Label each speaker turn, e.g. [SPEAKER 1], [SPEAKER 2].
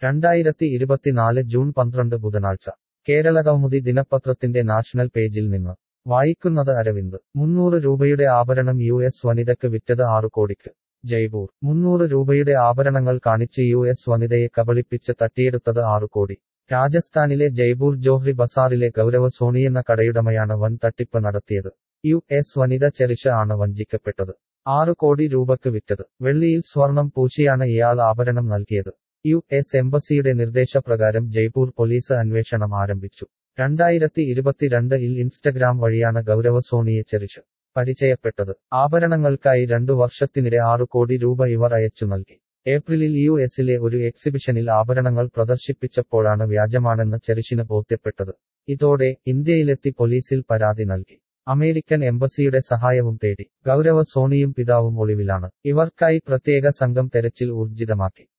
[SPEAKER 1] രണ്ടായിരത്തി ഇരുപത്തിനാല് ജൂൺ പന്ത്രണ്ട് ബുധനാഴ്ച കേരള കൗമുദി ദിനപത്രത്തിന്റെ നാഷണൽ പേജിൽ നിന്ന് വായിക്കുന്നത് അരവിന്ദ് മുന്നൂറ് രൂപയുടെ ആഭരണം യു എസ് വനിതയ്ക്ക് വിറ്റത് ആറു കോടിക്ക് ജയ്പൂർ മുന്നൂറ് രൂപയുടെ ആഭരണങ്ങൾ കാണിച്ച് യു എസ് വനിതയെ കബളിപ്പിച്ച് തട്ടിയെടുത്തത് ആറു കോടി രാജസ്ഥാനിലെ ജയ്പൂർ ജോഹ്രി ബസാറിലെ ഗൗരവ സോണിയെന്ന കടയുടമയാണ് വൻ തട്ടിപ്പ് നടത്തിയത് യു എസ് വനിത ചെറിഷ ആണ് വഞ്ചിക്കപ്പെട്ടത് ആറു കോടി രൂപക്ക് വിറ്റത് വെള്ളിയിൽ സ്വർണം പൂശിയാണ് ഇയാൾ ആഭരണം നൽകിയത് യു എസ് എംബസിയുടെ നിർദ്ദേശപ്രകാരം ജയ്പൂർ പോലീസ് അന്വേഷണം ആരംഭിച്ചു രണ്ടായിരത്തി ഇരുപത്തിരണ്ടിൽ ഇൻസ്റ്റഗ്രാം വഴിയാണ് ഗൗരവ സോണിയെ ചെറിഷ് പരിചയപ്പെട്ടത് ആഭരണങ്ങൾക്കായി രണ്ടു വർഷത്തിനിടെ ആറു കോടി രൂപ ഇവർ അയച്ചു നൽകി ഏപ്രിലിൽ യു എസിലെ ഒരു എക്സിബിഷനിൽ ആഭരണങ്ങൾ പ്രദർശിപ്പിച്ചപ്പോഴാണ് വ്യാജമാണെന്ന് ചെറിഷിന് ബോധ്യപ്പെട്ടത് ഇതോടെ ഇന്ത്യയിലെത്തി പോലീസിൽ പരാതി നൽകി അമേരിക്കൻ എംബസിയുടെ സഹായവും തേടി ഗൗരവ സോണിയും പിതാവും ഒളിവിലാണ് ഇവർക്കായി പ്രത്യേക സംഘം തെരച്ചിൽ ഊർജിതമാക്കി